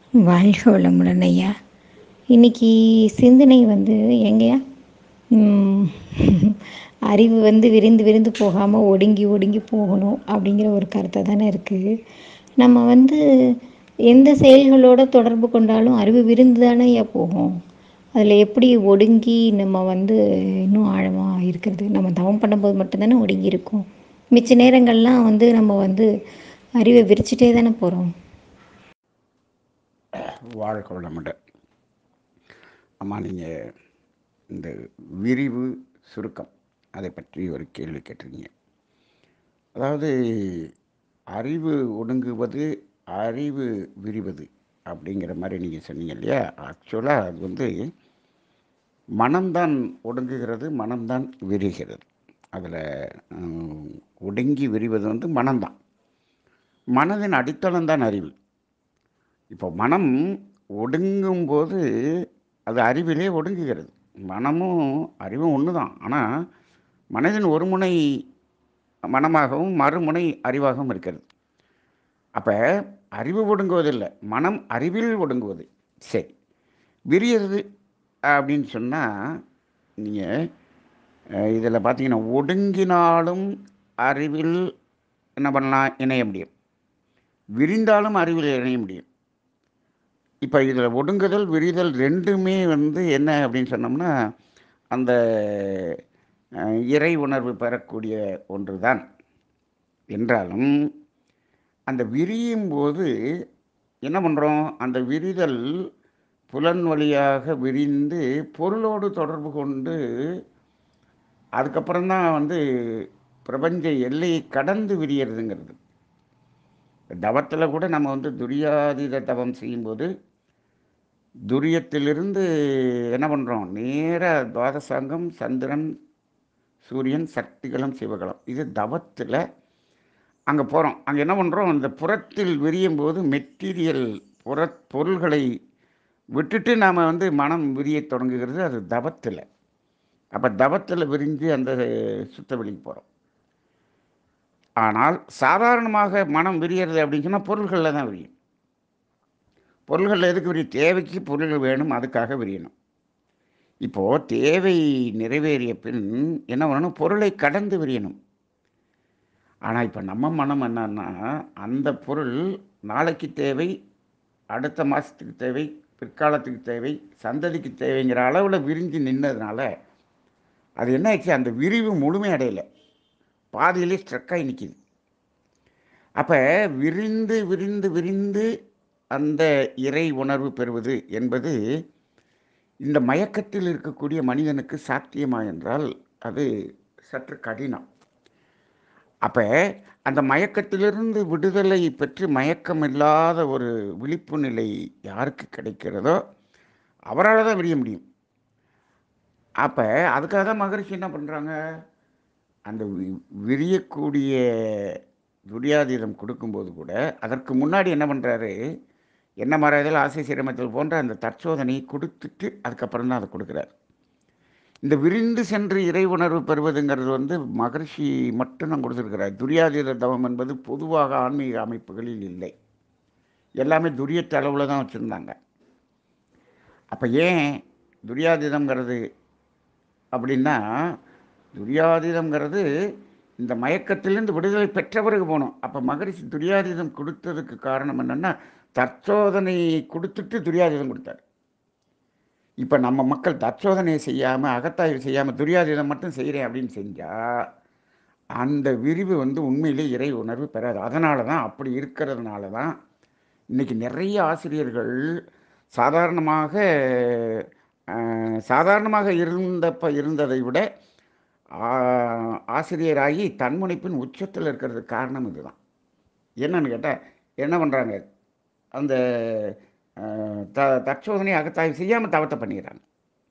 வாழ்க வளமுடன் ஐயா இன்னைக்கு சிந்தனை வந்து எங்கேயா ம், அறிவு வந்து விரிந்து விரிந்து போகாமல் ஒடுங்கி ஒடுங்கி போகணும் அப்படிங்கிற ஒரு கருத்தை தானே இருக்குது நம்ம வந்து எந்த செயல்களோட தொடர்பு கொண்டாலும் அறிவு விரிந்து தானே ஐயா போகும் அதில் எப்படி ஒடுங்கி நம்ம வந்து இன்னும் ஆழமாக இருக்கிறது நம்ம தவம் பண்ணும்போது மட்டும்தானே ஒடுங்கி இருக்கும் மிச்ச நேரங்கள்லாம் வந்து நம்ம வந்து அறிவை விரிச்சிட்டே தானே போகிறோம் வாழ்க வளமுடன் அம்மா நீங்கள் இந்த விரிவு சுருக்கம் அதை பற்றி ஒரு கேள்வி கேட்டிருக்கீங்க அதாவது அறிவு ஒடுங்குவது அறிவு விரிவது அப்படிங்கிற மாதிரி நீங்கள் சொன்னீங்க இல்லையா ஆக்சுவலாக அது வந்து மனம்தான் ஒடுங்குகிறது மனம்தான் விரிகிறது அதில் ஒடுங்கி விரிவது வந்து மனம்தான் மனதின் அடித்தளம் தான் அறிவு இப்போ மனம் ஒடுங்கும்போது அது அறிவிலே ஒடுங்குகிறது மனமும் அறிவும் ஒன்று தான் ஆனால் மனதின் ஒரு முனை மனமாகவும் மறுமுனை அறிவாகவும் இருக்கிறது அப்போ அறிவு ஒடுங்குவதில்லை மனம் அறிவில் ஒடுங்குவது சரி விரியது அப்படின்னு சொன்னால் நீங்கள் இதில் பார்த்தீங்கன்னா ஒடுங்கினாலும் அறிவில் என்ன பண்ணலாம் இணைய முடியும் விரிந்தாலும் அறிவில் இணைய முடியும் இப்போ இதில் ஒடுங்குதல் விரிதல் ரெண்டுமே வந்து என்ன அப்படின்னு சொன்னோம்னா அந்த அஹ், இறை உணர்வு பெறக்கூடிய ஒன்று தான் என்றாலும் அந்த விரியும் போது என்ன பண்ணுறோம் அந்த விரிதல் புலன் வழியாக விரிந்து பொருளோடு தொடர்பு கொண்டு அதுக்கப்புறம் தான் வந்து பிரபஞ்ச எல்லையை கடந்து விரியறதுங்கிறது தவத்தில் கூட நம்ம வந்து துரியாதீத தவம் செய்யும்போது துரியத்திலிருந்து என்ன பண்ணுறோம் நேராக துவாதசாங்கம் சந்திரன் சூரியன் சக்திகளும் சிவகலம் இது தவத்தில் அங்கே போகிறோம் அங்கே என்ன பண்ணுறோம் அந்த புறத்தில் விரியும் போது மெட்டீரியல் புற பொருள்களை விட்டுட்டு நாம் வந்து மனம் விரியத் தொடங்குகிறது அது தவத்தில் அப்போ தவத்தில் விரிஞ்சு அந்த சுத்த வெளிக்கு போகிறோம் ஆனால் சாதாரணமாக மனம் விரியறது அப்படின்னு சொன்னால் பொருள்களில் தான் விரியும் பொருள்களில் எதுக்கு விரியும் தேவைக்கு பொருள்கள் வேணும் அதுக்காக விரியணும் இப்போது தேவை நிறைவேறிய பின் என்ன பண்ணணும் பொருளை கடந்து விரியணும் ஆனால் இப்போ நம்ம மனம் என்னன்னா அந்த பொருள் நாளைக்கு தேவை அடுத்த மாதத்துக்கு தேவை பிற்காலத்துக்கு தேவை சந்ததிக்கு தேவைங்கிற அளவில் விரிஞ்சு நின்னதுனால அது என்ன ஆச்சு அந்த விரிவு முழுமை அடையலை பாதியிலே ஸ்ட்ரக்காகி நிற்கிது அப்போ விரிந்து விரிந்து விரிந்து அந்த இறை உணர்வு பெறுவது என்பது இந்த மயக்கத்தில் இருக்கக்கூடிய மனிதனுக்கு சாத்தியமா என்றால் அது சற்று கடினம் அப்போ அந்த மயக்கத்திலிருந்து விடுதலை பெற்று மயக்கம் இல்லாத ஒரு விழிப்பு நிலை யாருக்கு கிடைக்கிறதோ அவரால் தான் விரிய முடியும் அப்போ அதுக்காக தான் மகரிஷி என்ன பண்ணுறாங்க அந்த வி- விரியக்கூடிய துரியாதீதம் கொடுக்கும்போது கூட அதற்கு முன்னாடி என்ன பண்ணுறாரு என்ன மறைதல் ஆசை சிரமத்தில் போன்ற அந்த தற்சோதனையை கொடுத்துட்டு அதுக்கப்புறம் தான் அதை கொடுக்குறாரு இந்த விரிந்து சென்று இறை உணர்வு பெறுவதுங்கிறது வந்து மகரிஷி மட்டும் தான் கொடுத்துருக்கிறார் துரியாதீத தவம் என்பது பொதுவாக ஆன்மீக அமைப்புகளில் இல்லை எல்லாமே துரியத்த அளவில் தான் வச்சுருந்தாங்க அப்போ ஏன் துரியாதீதம்ங்கிறது அப்படின்னா துரியாதீதம்ங்கிறது இந்த மயக்கத்திலிருந்து விடுதலை பெற்ற பிறகு போகணும் அப்போ மகரிஷி துரியாதீதம் கொடுத்ததுக்கு காரணம் என்னென்னா தற்சோதனை கொடுத்துட்டு துரியாதீதம் கொடுத்தார் இப்போ நம்ம மக்கள் தற்சோதனையை செய்யாமல் அகத்தாய்வு செய்யாமல் துரியாதீதம் மட்டும் செய்கிறேன் அப்படின்னு செஞ்சால் அந்த விரிவு வந்து உண்மையிலே இறை உணர்வு பெறாது அதனால தான் அப்படி இருக்கிறதுனால தான் இன்றைக்கி நிறைய ஆசிரியர்கள் சாதாரணமாக அஹ், சாதாரணமாக இருந்தப்ப இருந்ததை விட ஆ- ஆசிரியராகி தன்முனைப்பின் உச்சத்தில் இருக்கிறதுக்கு காரணம் இதுதான் என்னன்னு கேட்டால் என்ன பண்ணுறாங்க அந்த அஹ், த தற்சோதனை அகத்தாய்வு செய்யாமல் தவத்தை பண்ணிடுறாங்க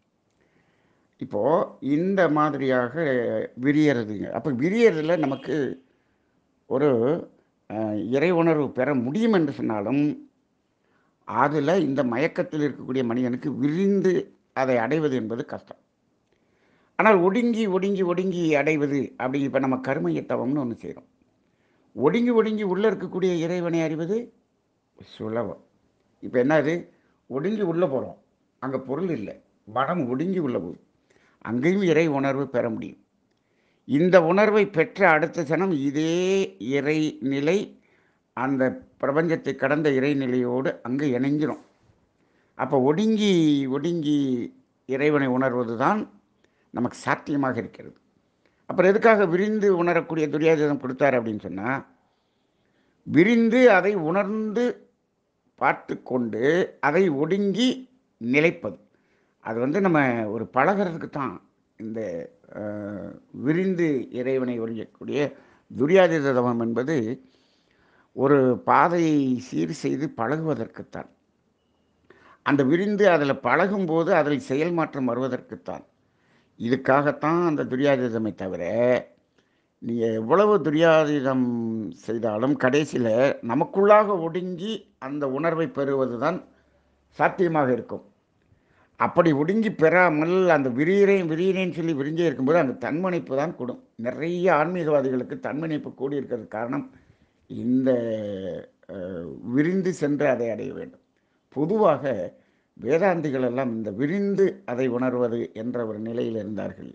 இப்போது இந்த மாதிரியாக விரியறதுங்க அப்போ விரியறதுல நமக்கு ஒரு அஹ், இறை உணர்வு பெற முடியும் என்று சொன்னாலும் அதில் இந்த மயக்கத்தில் இருக்கக்கூடிய மனிதனுக்கு விரிந்து அதை அடைவது என்பது கஷ்டம் ஆனால் ஒடுங்கி ஒடுங்கி ஒடுங்கி அடைவது அப்படி இப்போ நம்ம கருமைய தவம்னு ஒன்று செய்கிறோம் ஒடுங்கி ஒடுங்கி உள்ளே இருக்கக்கூடிய இறைவனை அறிவது சுலபம் இப்போ என்னது ஒடுங்கி உள்ளே போகிறோம் அங்கே பொருள் இல்லை மனம் ஒடுங்கி உள்ள போகுது அங்கேயும் இறை உணர்வு பெற முடியும் இந்த உணர்வை பெற்ற அடுத்த சனம் இதே இறை நிலை அந்த பிரபஞ்சத்தை கடந்த இறைநிலையோடு அங்கே இணைஞ்சிரும் அப்போ ஒடுங்கி ஒடுங்கி இறைவனை உணர்வது தான் நமக்கு சாத்தியமாக இருக்கிறது அப்புறம் எதுக்காக விரிந்து உணரக்கூடிய துரியாதீதம் கொடுத்தார் அப்படின்னு சொன்னால் விரிந்து அதை உணர்ந்து பார்த்து கொண்டு அதை ஒடுங்கி நிலைப்பது அது வந்து நம்ம ஒரு பழகிறதுக்கு தான் இந்த அஹ், விரிந்து இறைவனை ஒழியக்கூடிய துரியாதீத தவம் என்பது ஒரு பாதையை சீர் செய்து பழகுவதற்குத்தான் அந்த விரிந்து அதில் பழகும்போது அதில் செயல் மாற்றம் வருவதற்குத்தான் இதுக்காகத்தான் அந்த துரியாதீதமை தவிர நீங்கள் எவ்வளவு துரியாதீதம் செய்தாலும் கடைசியில் நமக்குள்ளாக ஒடுங்கி அந்த உணர்வை பெறுவது தான் சாத்தியமாக இருக்கும் அப்படி ஒடுங்கி பெறாமல் அந்த விரியரையும் விரியரையும் சொல்லி விரிஞ்சே இருக்கும்போது அந்த தன்மணிப்பு தான் கூடும் நிறைய ஆன்மீகவாதிகளுக்கு தன்மணிப்பு கூடி இருக்கிறது காரணம் இந்த அஹ், விரிந்து சென்று அதை அடைய வேண்டும் பொதுவாக வேதாந்திகள் எல்லாம் இந்த விரிந்து அதை உணர்வது என்ற ஒரு நிலையில் இருந்தார்கள்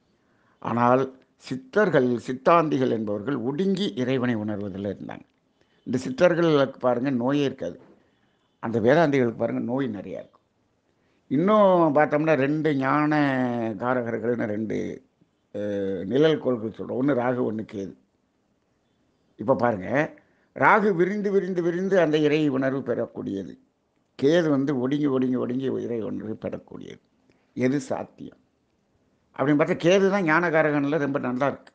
ஆனால் சித்தர்கள் சித்தாந்திகள் என்பவர்கள் ஒடுங்கி இறைவனை உணர்வதில் இருந்தாங்க இந்த சித்தர்களுக்கு பாருங்கள் நோயே இருக்காது அந்த வேதாந்திகளுக்கு பாருங்கள் நோய் நிறையா இருக்கும் இன்னும் பார்த்தோம்னா ரெண்டு ஞான காரகர்கள்னு ரெண்டு அஹ், நிழல் கோள்கள் சொல்கிறோம் ஒன்று ராகு ஒன்று கேது இப்போ பாருங்கள் ராகு விரிந்து விரிந்து விரிந்து அந்த இறை உணர்வு பெறக்கூடியது கேது வந்து ஒடுங்கி ஒடுங்கி ஒடுங்கி இறை உணர்வு பெறக்கூடியது எது சாத்தியம் அப்படின்னு பார்த்தா கேது தான் ஞானகாரகனில் ரொம்ப நல்லா இருக்கு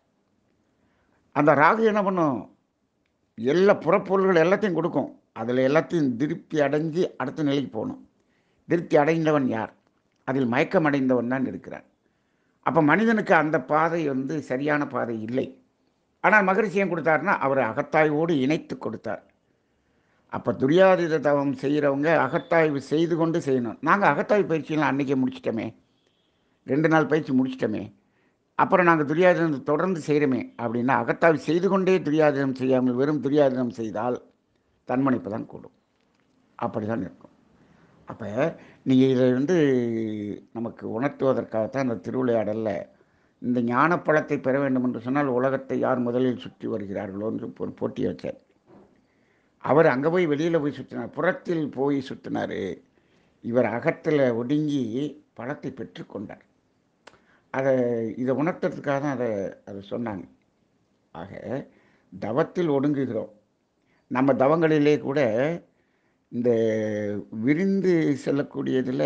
அந்த ராகு என்ன பண்ணும் எல்லா புறப்பொருள்கள் எல்லாத்தையும் கொடுக்கும் அதில் எல்லாத்தையும் திருப்தி அடைஞ்சு அடுத்த நிலைக்கு போகணும் திருப்தி அடைந்தவன் யார் அதில் மயக்கம் அடைந்தவன் தான் இருக்கிறான் அப்போ மனிதனுக்கு அந்த பாதை வந்து சரியான பாதை இல்லை ஆனால் மகரிஷி ஏன் கொடுத்தாருன்னா அவர் அகத்தாய்வோடு இணைத்து கொடுத்தார் அப்போ துரியாதீத தவம் செய்கிறவங்க அகத்தாய்வு செய்து கொண்டு செய்யணும் நாங்கள் அகத்தாய்வு பயிற்சியெல்லாம் அன்றைக்கே முடிச்சிட்டோமே ரெண்டு நாள் பயிற்சி முடிச்சிட்டோமே அப்புறம் நாங்கள் துரியாதீனம் தொடர்ந்து செய்கிறோமே அப்படின்னா அகத்தாய்வு செய்து கொண்டே துரியாதீனம் செய்யாமல் வெறும் துரியாதீனம் செய்தால் தன்மணிப்பு தான் கூடும் அப்படி தான் இருக்கும் அப்போ நீங்கள் இதை வந்து நமக்கு உணர்த்துவதற்காகத்தான் அந்த திருவிளையாடலில் இந்த ஞானப்பழத்தை பெற வேண்டும் என்று சொன்னால் உலகத்தை யார் முதலில் சுற்றி வருகிறார்களோன்னு ஒரு போட்டி வச்சார் அவர் அங்கே போய் வெளியில் போய் சுற்றினார் புறத்தில் போய் சுற்றினார் இவர் அகத்தில் ஒடுங்கி பழத்தை பெற்றுக்கொண்டார் அதை இதை உணர்த்துறதுக்காக தான் அதை அதை சொன்னாங்க ஆக தவத்தில் ஒடுங்குகிறோம் நம்ம தவங்களிலே கூட இந்த விரிந்து செல்லக்கூடியதில்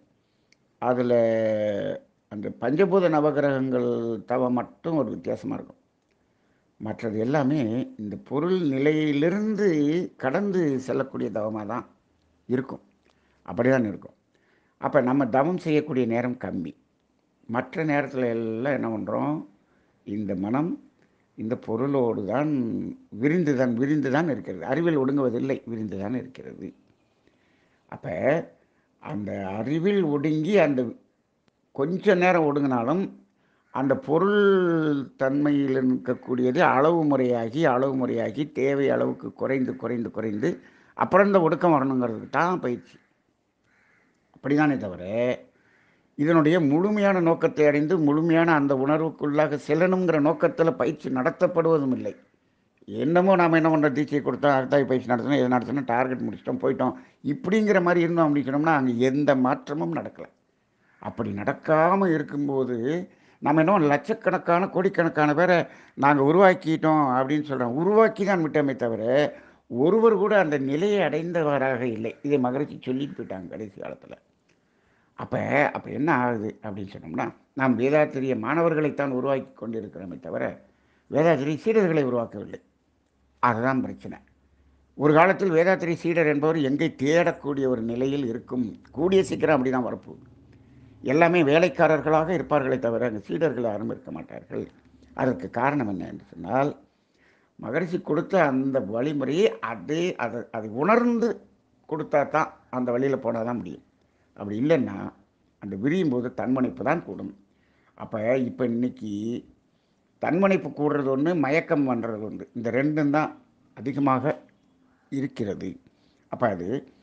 அதில் அந்த பஞ்சபூத நவகிரகங்கள் தவம் மட்டும் ஒரு வித்தியாசமாக இருக்கும் மற்றது எல்லாமே இந்த பொருள் நிலையிலிருந்து கடந்து செல்லக்கூடிய தவமாக தான் இருக்கும் அப்படி தான் இருக்கும் அப்போ நம்ம தவம் செய்யக்கூடிய நேரம் கம்மி மற்ற நேரத்தில் எல்லாம் என்ன பண்ணுறோம் இந்த மனம் இந்த பொருளோடு தான் விரிந்து தான் விரிந்து தான் இருக்கிறது அறிவில் ஒடுங்குவதில்லை விரிந்து தான் இருக்கிறது அப்போ அந்த அறிவில் ஒடுங்கி அந்த கொஞ்ச நேரம் ஒடுங்கினாலும் அந்த பொருள் தன்மையில் இருக்கக்கூடியது அளவு முறையாகி அளவு முறையாகி தேவை அளவுக்கு குறைந்து குறைந்து குறைந்து அப்புறம் இந்த ஒடுக்கம் வரணுங்கிறதுக்கு தான் பயிற்சி அப்படிதானே தவிர இதனுடைய முழுமையான நோக்கத்தை அடைந்து முழுமையான அந்த உணர்வுக்குள்ளாக செல்லணுங்கிற நோக்கத்தில் பயிற்சி நடத்தப்படுவதும் இல்லை என்னமோ நாம் என்ன பண்ணுறோம் தீட்சை கொடுத்தோம் அடுத்தாய் பயிற்சி நடத்தணும் எது நடத்தணும் டார்கெட் முடிச்சிட்டோம் போயிட்டோம் இப்படிங்கிற மாதிரி இருந்தோம் அப்படின்னு சொன்னோம்னா அங்கே எந்த மாற்றமும் நடக்கலை அப்படி நடக்காமல் இருக்கும்போது நம்ம என்ன லட்சக்கணக்கான கோடிக்கணக்கான பேரை நாங்கள் உருவாக்கிட்டோம் அப்படின்னு சொல்கிறோம் உருவாக்கி தான் விட்டோமே தவிர ஒருவர் கூட அந்த நிலையை அடைந்தவராக இல்லை இதை மகரிஷி சொல்லிட்டு போயிட்டாங்க கடைசி காலத்தில் அப்போ அப்போ என்ன ஆகுது அப்படின்னு சொன்னோம்னா நாம் வேதாத்திரிய மாணவர்களைத்தான் உருவாக்கி கொண்டிருக்கிறோமே தவிர வேதாத்திரிய சீடர்களை உருவாக்கவில்லை அதுதான் பிரச்சனை ஒரு காலத்தில் வேதாத்திரி சீடர் என்பவர் எங்கே தேடக்கூடிய ஒரு நிலையில் இருக்கும் கூடிய சீக்கிரம் அப்படி தான் வரப்போகுது எல்லாமே வேலைக்காரர்களாக இருப்பார்களே தவிர அங்கே சீடர்கள் யாரும் இருக்க மாட்டார்கள் அதற்கு காரணம் என்ன என்று சொன்னால் மகரிஷி கொடுத்த அந்த வழிமுறையை அதே அதை அதை உணர்ந்து கொடுத்தா தான் அந்த வழியில் போனால் தான் முடியும் அப்படி இல்லைன்னா அந்த விரியும் போது தன்மணிப்பு தான் கூடும் அப்போ இப்போ இன்னைக்கு தன்மணிப்பு கூடுறது ஒன்று மயக்கம் பண்ணுறது ஒன்று இந்த ரெண்டும் தான் அதிகமாக இருக்கிறது அப்போ அது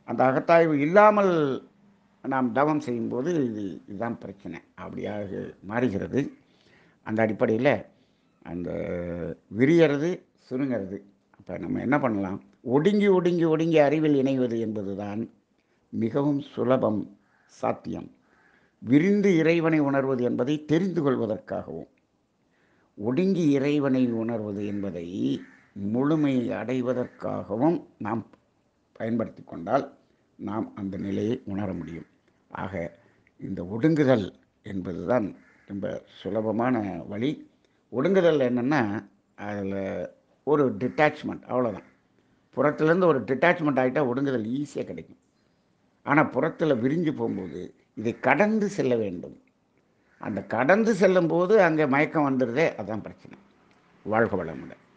அந்த அகத்தாய்வு இல்லாமல் நாம் தவம் செய்யும்போது இது இதுதான் பிரச்சனை அப்படியாக மாறுகிறது அந்த அடிப்படையில் அந்த விரியறது சுருங்கிறது அப்போ நம்ம என்ன பண்ணலாம் ஒடுங்கி ஒடுங்கி ஒடுங்கி அறிவில் இணைவது என்பது தான் மிகவும் சுலபம் சாத்தியம் விரிந்து இறைவனை உணர்வது என்பதை தெரிந்து கொள்வதற்காகவும் ஒடுங்கி இறைவனை உணர்வது என்பதை முழுமை அடைவதற்காகவும் நாம் பயன்படுத்தி கொண்டால் நாம் அந்த நிலையை உணர முடியும் ஆக இந்த ஒடுங்குதல் என்பது தான் ரொம்ப சுலபமான வழி ஒடுங்குதல் என்னென்னா அதில் ஒரு டிட்டாச்மெண்ட் அவ்வளோதான் புறத்துலேருந்து ஒரு டிட்டாச்மெண்ட் ஆகிட்டால் ஒடுங்குதல் ஈஸியாக கிடைக்கும் ஆனால் புறத்தில் விரிஞ்சு போகும்போது இதை கடந்து செல்ல வேண்டும் அந்த கடந்து செல்லும்போது அங்கே மயக்கம் வந்துடுதே அதான் பிரச்சனை வாழ்க வளமுடன்